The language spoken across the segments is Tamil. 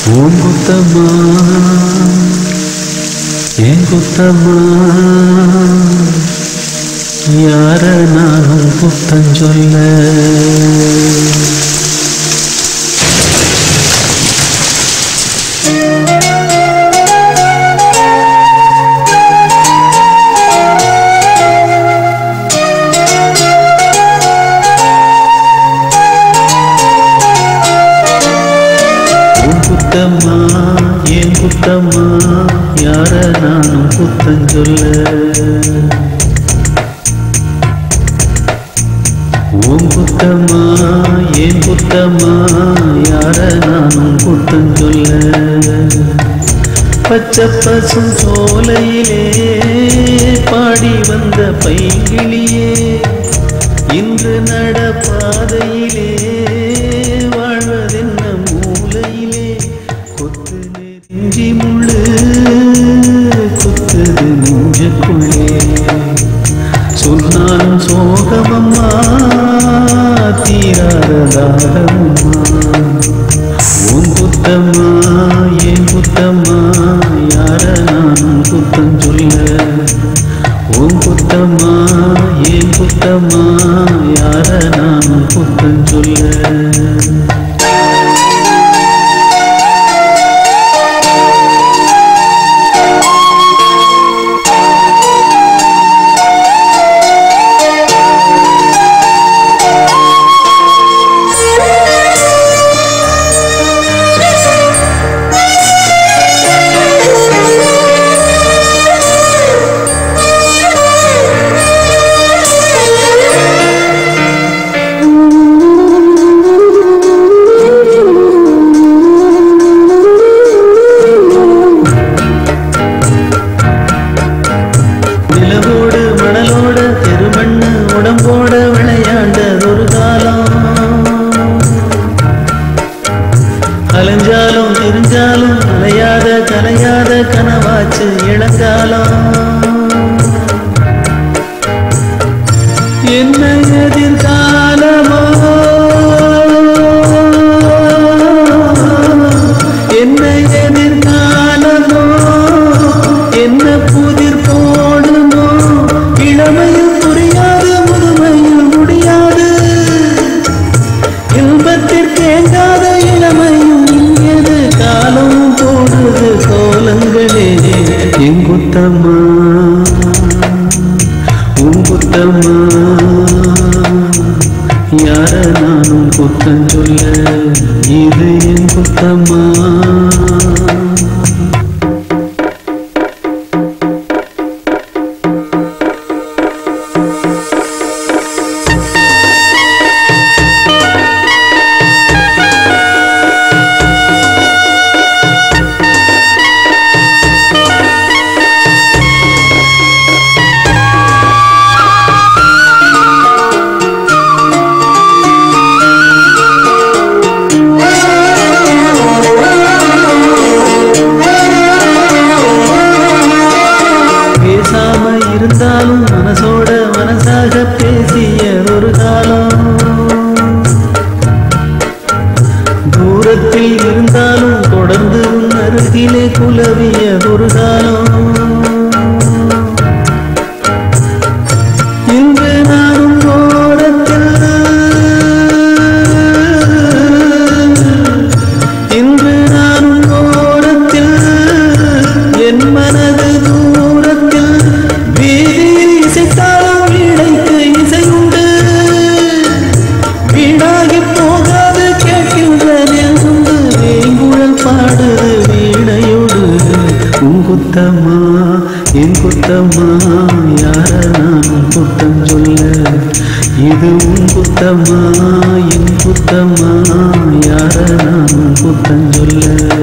உன் குத்தம்மா என் குத்தம்மா யார நானும் குத்தம் சொல்ல உன் குத்தம்மா என் குத்தம்மா யார நானும் குத்தம் சொல்ல உன் குத்தம்மா என் குத்தம்மா யார நானும் குத்தம் சொல்ல பச்சை பசும் சோலையிலே பாடி வந்த பைங்கிளியே இன்று நடப்பாதையிலே வாழ்வதென்ன மூலையிலே கொத்து நெருஞ்சி முள்ளு குத்துது நெஞ்சுக்குள்ளே சொன்னாலும் சோகமம்மா தீராததாகம்மா உன் குத்தம்மா என் குத்தம்மா யார நானும் குத்தம் சொல்ல உன் குத்தம்மா என் குத்தம்மா யார நானும் குத்தம் சொல்ல நிலவோடு மணலோட தெருமண்ணு உடம்போட விளையாண்ட ஒரு காலம் அலைஞ்சாலும் திரிஞ்சாலும் அலையாத கலையாத கனவாச்சு இளங்காலம் என்ன எதிர்காலமோ என்ன எதிர்காலமோ என்ன புதிர் போடுமோ இளமையும் புரியாது முதுமையும் முடியாது இன்பத்திற்கு ஏங்காத இளமையும் இங்கது காலம் போடுது கோலங்களே எங்குத்தம்மா உன் குத்தம்மா யார நானும் குத்தம் சொல்ல இது என் குத்தம்மா பேசாம இருந்தாலும் மனசோட மனசாக பேசிய ஒரு காலம் தூரத்தில் இருந்தாலும் தொடர்ந்து உன் அருகிலே குலவிய ஒரு காலம் இன்று நானும் ஓரத்தில் இன்று நானும் ஓரத்தில் என் மனது தூரத்தில் வீதியில் இசைத்தாலும் வீணைக்கு இசையுண்டு வீணாகி போகாது கேட்கின்ற நெல்லுண்டு வேங்குழல் பாடுது வீணையோடு உன் குத்தம்மா என் குத்தம்மா யார நான் குத்தம் சொல்ல இது உன் குத்தம்மா என் குத்தம்மா யார நான் குத்தம் சொல்ல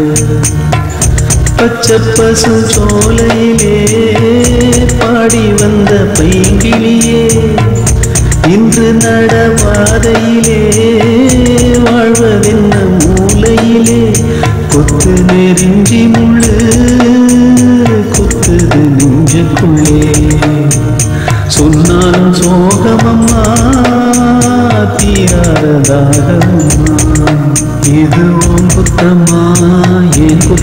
பச்சை பசு சோலையிலே பாடி வந்த பைங்கிளியே இன்று நடவாதையிலே வாழ்வதென்ன மூலையிலே கொத்து நெறிஞ்சி முள்ளு குத்துது நெஞ்சுக்குள்ளே சொன்னாலும் சோகமம்மா தீராததாகம்மா இது உன் குத்தம்மா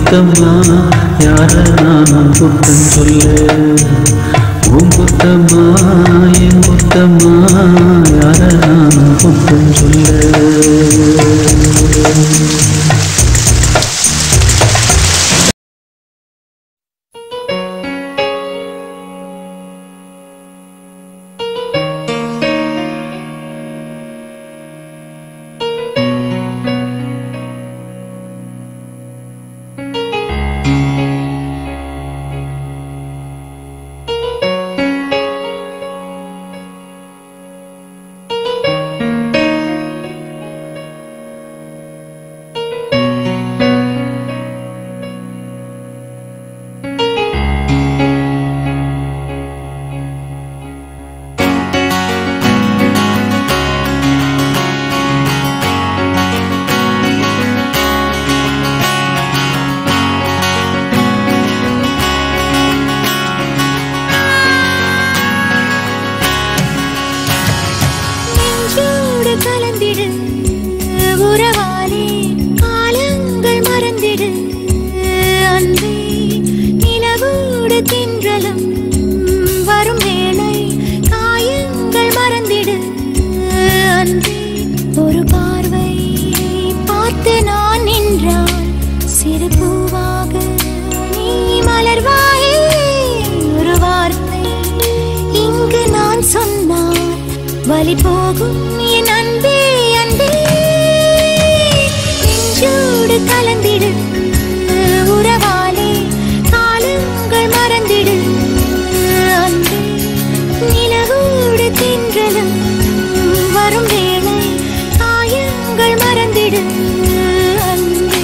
குத்தம்மா யார நானும் குத்தம் சொல்ல உன் குத்தம்மா என் குத்தம்மா யார நானும் குத்தம் சொல்ல நெஞ்சோடு கலந்திடு உறவாலே காலங்கள் மறந்திடு அன்பே நிலவோடு தின்றலும் வரும் வேளை காயங்கள் மறந்திடு அன்பே ஒரு பார்வை பார்த்து நான் நின்றால் சிறு பூவாக நீ மலர்வாயே ஒரு வார்த்தை இங்கு நான் சொன்னால் வலி போகும் என் அன்பே அன்பே நெஞ்சோடு கலந்திடு உறவாலே காலங்கள் மறந்திடு அன்பே நிலவோடு தின்றலும் வரும் வேளை காயங்கள் மறந்திடு அன்பே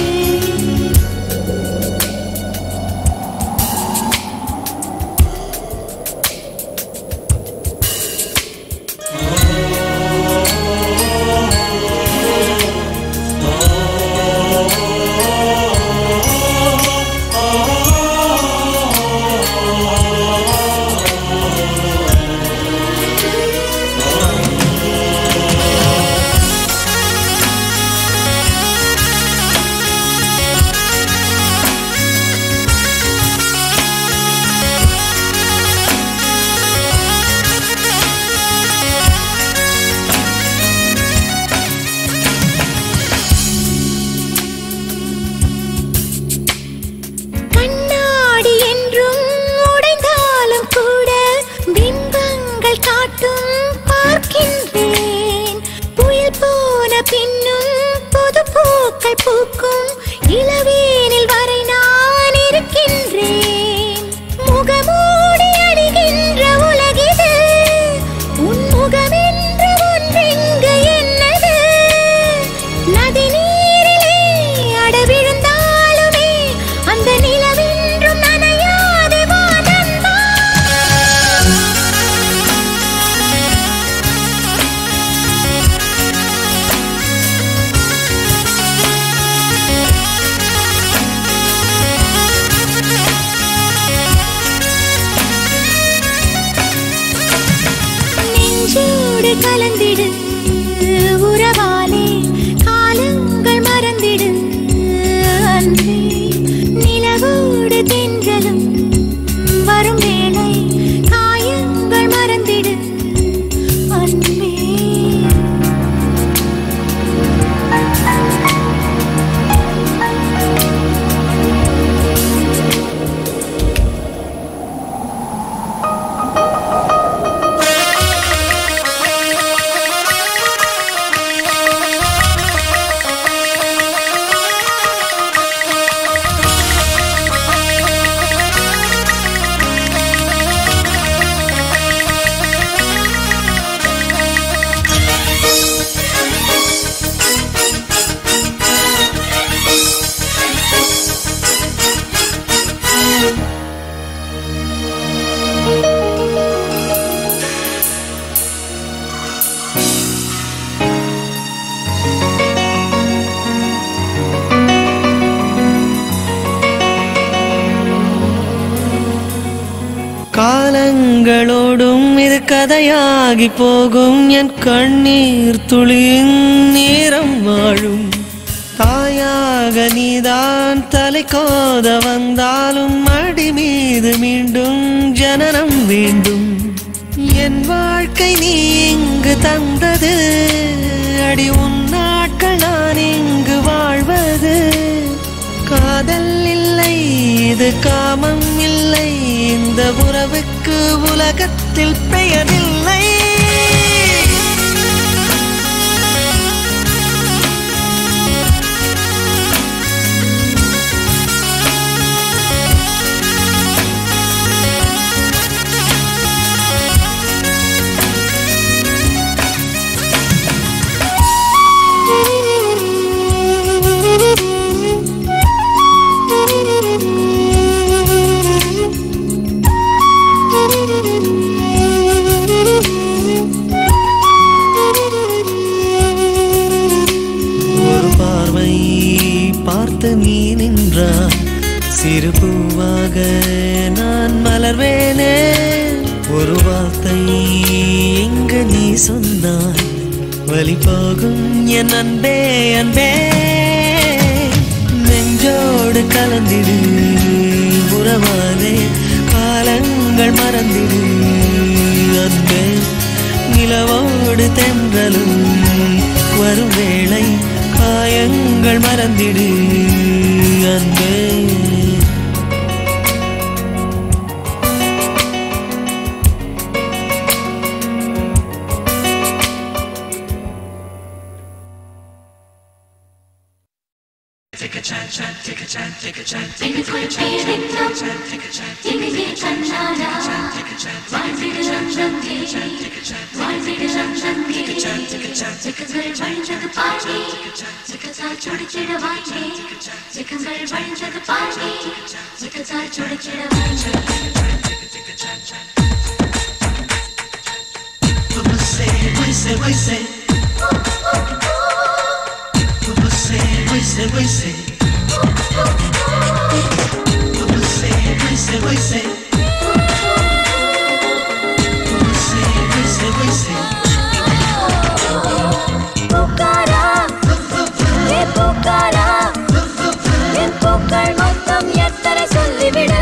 கண்ணாடி என்றும் உடைந்தாலும் கூட பிம்பங்கள் காட்டும் பார்க்கின்றேன் புயல் போன பின்னும் புது பூக்கள் பூக்கும் இளவேனில் வரை நான் இருக்கின்றேன் முகமூடி அணிகின்ற உலகிது உன் முகமென்று ஒன்றெங்கு என்னது நதி நீரிலே அடவிழுந்தாலுமே அந்த நிலவென்றும் நனையாதே வானந்தா நெஞ்சோடு கலந்திடு உறவாலே காலங்கள் மறந்திடு அன்பே நிலவோடு தென்றலும் வரும் வேளை காயங்கள் மறந்திடு அன்பே காலங்களோடும் இது கதையாகி போகும் என் கண்ணீர் துளியின் நேரம் வாழும் தாயாக எனக்காக நீதான் தலை கோத வந்தாலும் அடி மீது மீண்டும் ஜனனம் வேண்டும் என் வாழ்க்கை நீ இங்கு தந்தது அடி உன் நாட்கள் நான் இங்கு வாழ்வது காதல் இல்லை இது காமம் இல்லை இந்த உறவுக்கு உலகத்தில் பெயரில்லை ஒரு பார்வை பார்த்து நீ நின்றாய் சிறு பூவாக நான் மலர்வேனே ஒரு வார்த்தை எங்கு நீ சொன்னாய் வழி போகும் என் அன்பே அன்பே நெஞ்சோடு கலந்திடு உறவாலே காலங்கள் மறந்திடு அன்பே நிலவோடு தென்றலும் வரும் வேளை காயங்கள் மறந்திடு அன்பே பூக்காரா ஏ பூக்காரா என் பூக்கள் மொத்தம் எத்தனை சொல்லிவிடு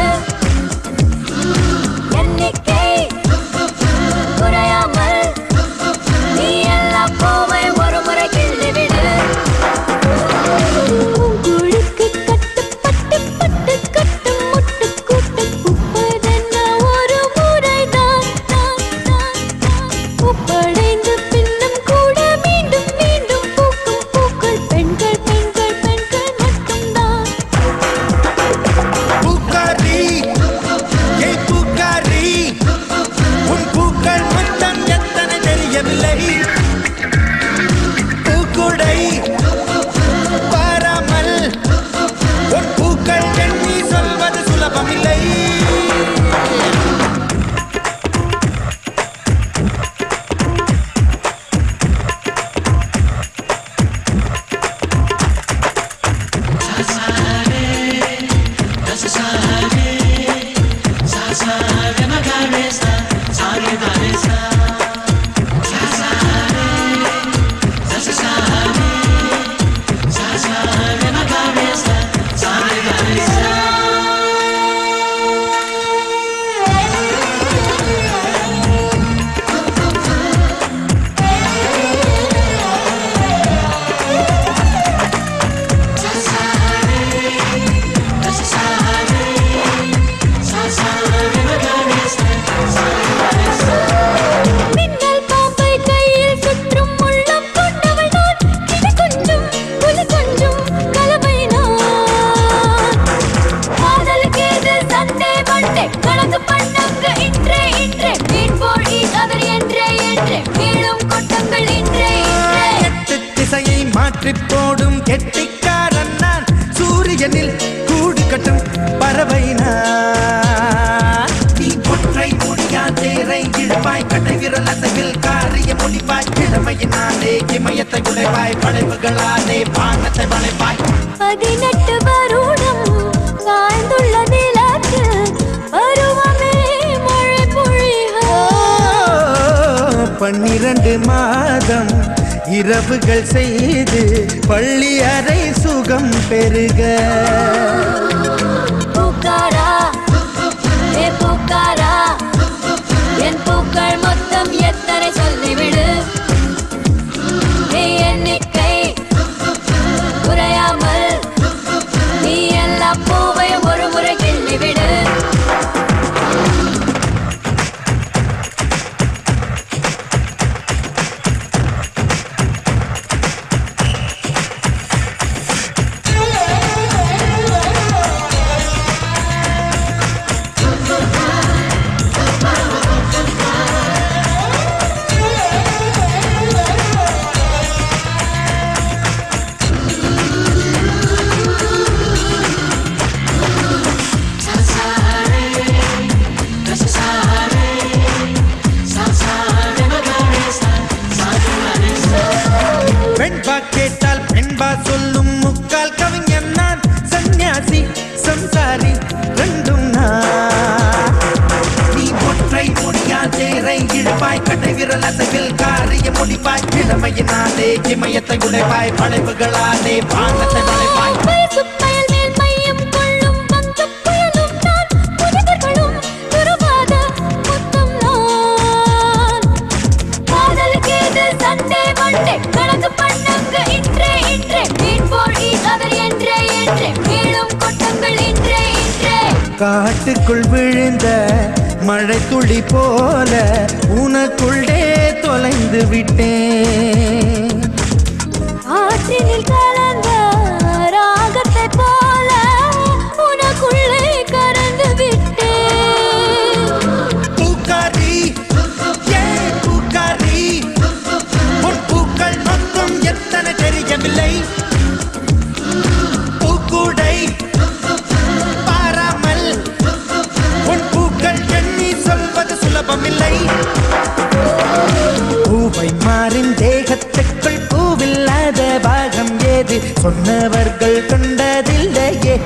எண்ணிக்கை குறையாமல் நீ எல்லா பூவை ஒரு முறை கிள்ளிவிடு பூங்குழிக்கு கட்டுப்பட்டு பட்டு கட்டு முட்டு கூட்டு பூப்பதென்ன ஒரு முறைதான் தான், தான், தான். பூப்படைந்து பின்னும் கூட மீண்டும் மீண்டும் பூக்கும் பூக்கள் பெண்கள் பெண்கள் பெண்கள் மட்டும்தான் பூக்காரி ஏய் பூக்காரி உன் பூக்கள் மொத்தம் எத்தனை தெரியவில்லை பூக்குடை பாராமல் உன் பூக்கள் எண்ணி சொல்வது சுலபமில்லை மின்னல் பாம்பை கையில் சுற்றும் உள்ளம் கொண்டவள் நான் கிளி கொஞ்சம் புலி கொஞ்சம் கலவை நான் காதலுக்கு இது சண்டே மண்டே கணக்கு பண்ணங்க இன்றே இன்றே மீன் போல் ஈகாதர் என்றே என்றே மீளும் கொட்டங்கள் இன்றே இன்றே எட்டு திசையை மாற்றிப் போடும் கெட்டிக்காரன் நான் சூரியனில் கூடு கட்டும் பறவை நான் நீ ஒற்றை முடியால் தேரை இழுப்பாய் கடை விரல் அசைவில் காரிய முடிப்பாய் கிழமையினாலே இமயத்தை உடைப்பாய் படைப்புகளாலே வானத்தை வளைப்பாய் பதினெட்டு வருடம் வாழ்ந்துள்ள நிலத்தில் பருவமே மழை பொழிக பன்னிரண்டு மாதம் இரவுகள் செய்து பள்ளி அறை சுகம் பெருக பூக்காரா ஏ பூக்காரா என் பூக்கள் மொத்தம் எத்தனை சொல்லிவிடு நீ எண்ணிக்கை குறையாமல் நீ எல்லா பூவையும் ஒரு முறை கிள்ளிவிடு பெண்பா கேட்டால் பெண்பா சொல்லும் முக்கால் கவிஞன் நான் சந்நியாசி சம்சாரி ரெண்டும் நான் நீ ஒற்றை முடியால் தேரை இழுப்பாய் கட்டை விரல் அசைவில் காரிய முடிப்பாய் இளமையினாலே இமயத்தை உடைப்பாய் படைப்புகளாலே வானத்தை வளைப்பாய் வயசுப் பயல் மேல் மையம் கொள்ளும் வங்கப் புயலும் நான், புனிதர்களும் துருவாத முத்தம் நான். காதலுக்கு இது சண்டே மண்டே, கணக்கு பண்ணுங்க இன்றே இன்றே. மீன் போல் ஈசாதர் என்றே என்றே, மேலும் கொட்டுங்கள் இன்றே இன்றே. காட்டுக்குள் விழுந்த மழை துளி போல உனக்குள்ளே தொலைந்து விட்டேன் ஆற்றினில் கலந்த ராகத்தைப் போல உனக்குள்ளே கறந்து விட்டேன் பூக்காரி ஏன் பூக்காரி உன் பூக்கள் மொத்தம் எத்தனை தெரியவில்லை பூக்கூடை பாராமல் உன் பூக்கள் எண்ணி சொல்வது சுலபமில்லை பூவை மாறின் தேகத்துக்குள் பூவில்லாத பாகம் ஏது சொன்னவர்கள் கண்டதில்லையே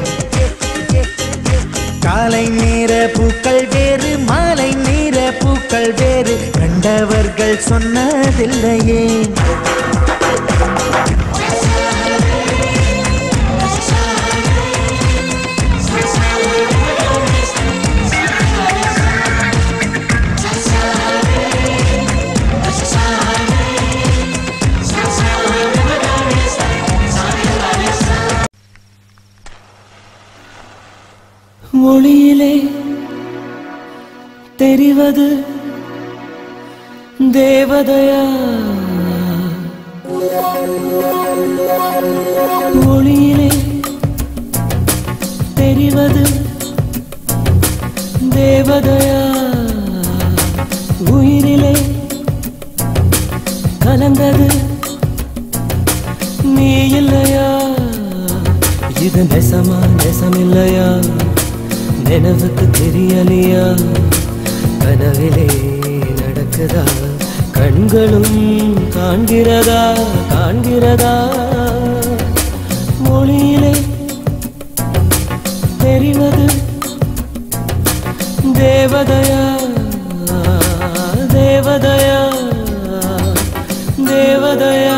காலை நேர பூக்கள் வேறு மாலை நேர பூக்கள் வேறு கண்டவர்கள் சொன்னதில்லையே மொழியிலே தெரிவது தேவதையா மொழியிலே தெரிவது தேவதையா உயிரிலே கலந்தது நீ இல்லையா இது நெசமா நெசமில்லையா நினைவுக்கு தெரியலையா கனவிலே நடக்குதா கண்களும் காண்கிறதா காண்கிறதா மொழியிலே தெரிவது தேவதையா தேவதையா தேவதையா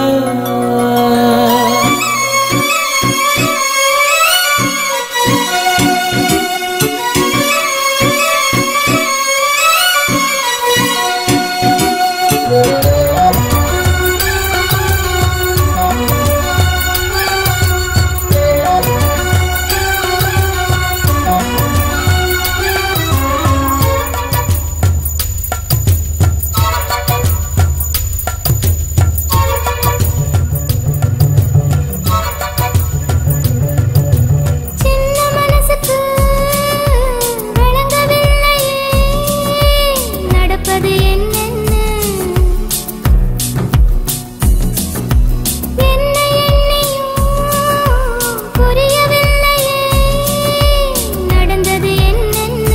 சின்ன மனசுக்கு விளங்கவில்லையே நடப்பது என்னென்ன என்ன எண்ணியும் புரியவில்லையே நடந்தது என்னென்ன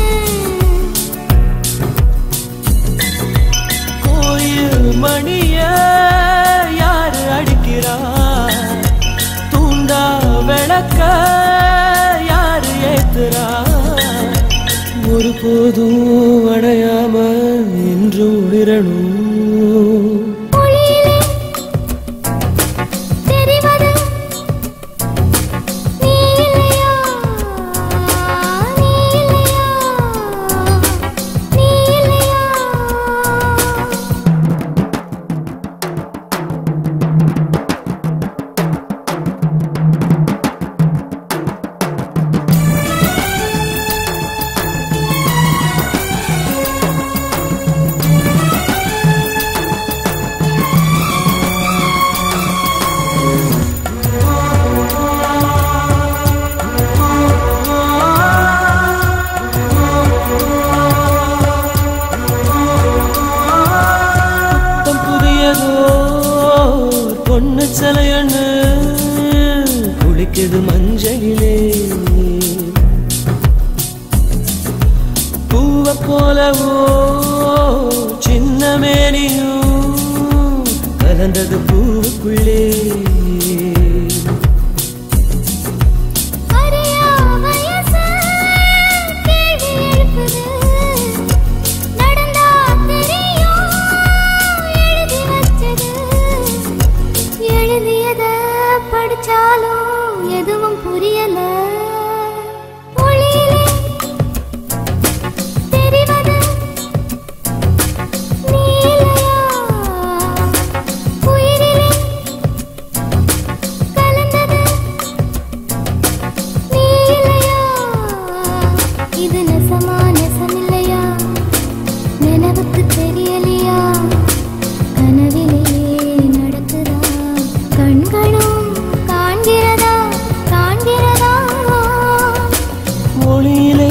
கோயில் மணிய யாரு அடிக்கிறா தூண்டா விளக்க யாரு ஏத்துறா ஒரு போதும் அடையாம என்று ஒளிரணும் ஒளியிலே தெரிவது போலவோ சின்ன மேனியும் கலந்தது பூவுக்குள்ளே அறியா வயசு கேள்வி எழுப்புது நடந்தா தெரியும் எழுதி வச்சது எழுதியத படிச்சாலும் எதுவும் புரியல ஒளியிலே தெரிவது நீலையா உயிரிலே கலந்தது நீ இல்லையா இது நெசமா நெசமில்லையா நினைவுக்கு தெரியலையா கனவிலே நடக்குதா கண்களும் காண்கிறதா காண்கிறதா ஒளியிலே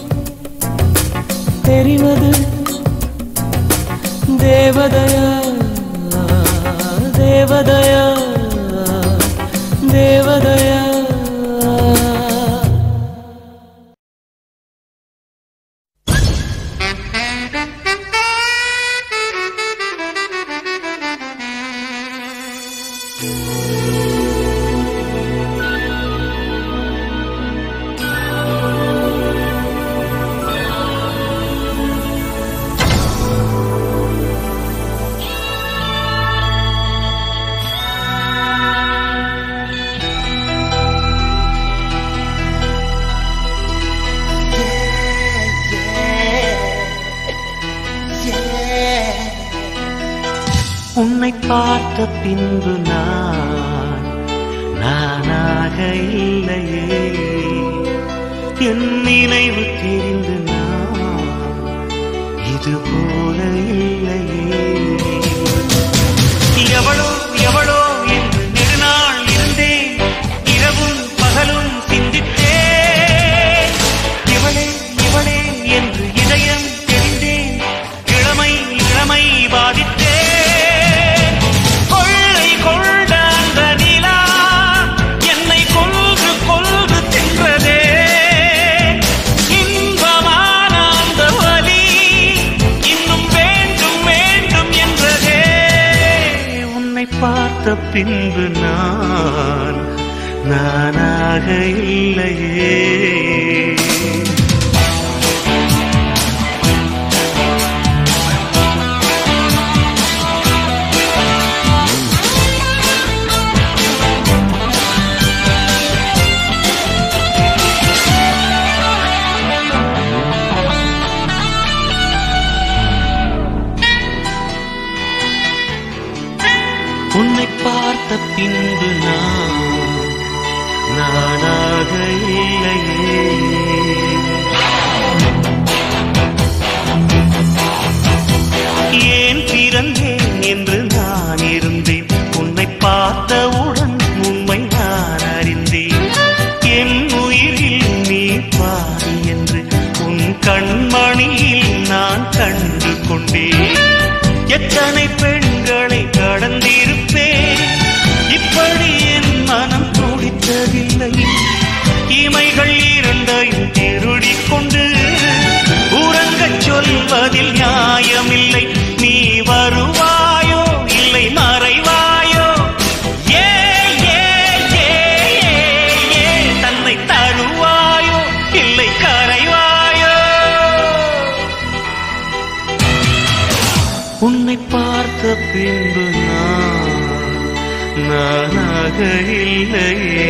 தெரிவது தேவதயா தேவதயா தேவதயா உன்னை பார்த்த பின்பு நான் நானாக இல்லையே என் நினைவு தெரிந்து நான் இது போல இல்லையே எவளோ எவளோ என்று நெடுநாள் இருந்தேன் இரவும் பகலும் சிந்தித்தேன் இவளே இவளே என்று இதயம் தெரிந்தேன் இளமை இளமை பாதித்தேன் கொள்ளை கொண்ட அந்த நிலா என்னை கொன்று கொன்று தின்றதே இன்பமான அந்த வலி இன்னும் வேண்டும் வேண்டும் என்றதே உன்னை பார்த்த பின்பு நான் நானாக இல்லையே உன்னை பார்த்த பின்பு நான் நானாக இல்லையே ஏன் பிறந்தேன் என்று நான் இருந்தேன் உன்னை பார்த்தவுடன் உண்மை நான் அறிந்தேன் என் உயிரில் நீ பாதி என்று உன் கண்மணியில் நான் கண்டு கொண்டேன் எத்தனை பெண்களை கடந்திருப்பேன் இப்படி என் மனம் துடித்ததில்லை இமைகள் இரண்டையும் திருடிக் கொண்டு உறங்கச் சொல்வதில் நியாயமில்லை நீ வருவாயோ இல்லை மறைவாயோ ஏ ஏ ஏ ஏ, ஏ தன்னை தருவாயோ இல்லை கரைவாயோ உன்னை பார்த்த பின்பு நான் நானாக இல்லையே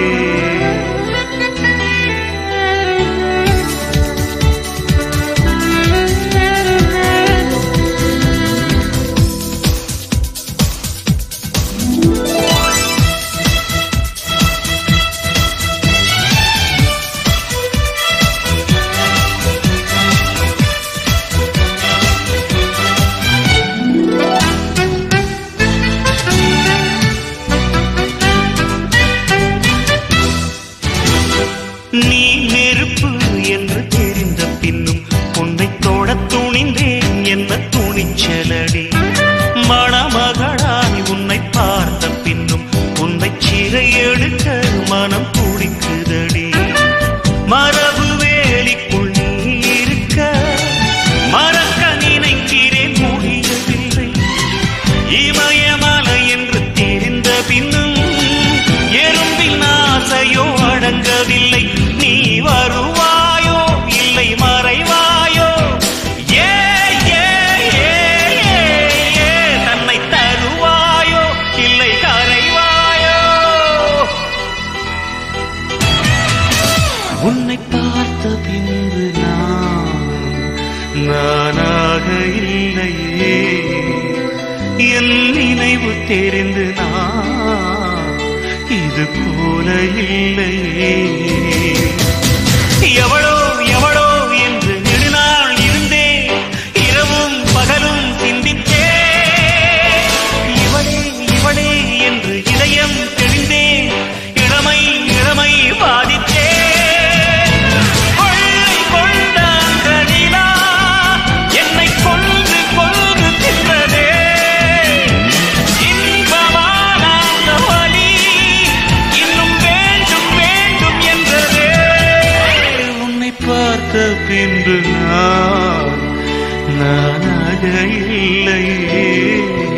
நீ நெருப்பு என்று தெரிந்த பின்னும் உன்னை தொட துணிந்தேன் என்ன துணிச்சலடி மணமகளாய் உன்னை பார்த்த பின்னும் உன்னை சிறை எடுக்க மனம் துடிக்குதடி மரபு வேலிக்குள் நீ இருக்க உன்னை பார்த்த பின்பு நான் நானாக இல்லையே என் நினைவு தெரிந்து நான் இது போல இல்லையே எவளோ எவளோ என்று நெடுநாள் இருந்தேன் இரவும் பகலும் சிந்தித்தேன் இவளே இவளே என்று இதயம் தெளிந்தேன் இளமை இளமை பாதித்தேன் கொள்ளை கொண்ட அந்த நிலா என்னை கொன்று கொன்று தின்றதே இன்பமான அந்த வலி இன்னும் வேண்டும் வேண்டும் என்றதே உன்னை பார்த்த பின்பு நான் நானாக இல்லையே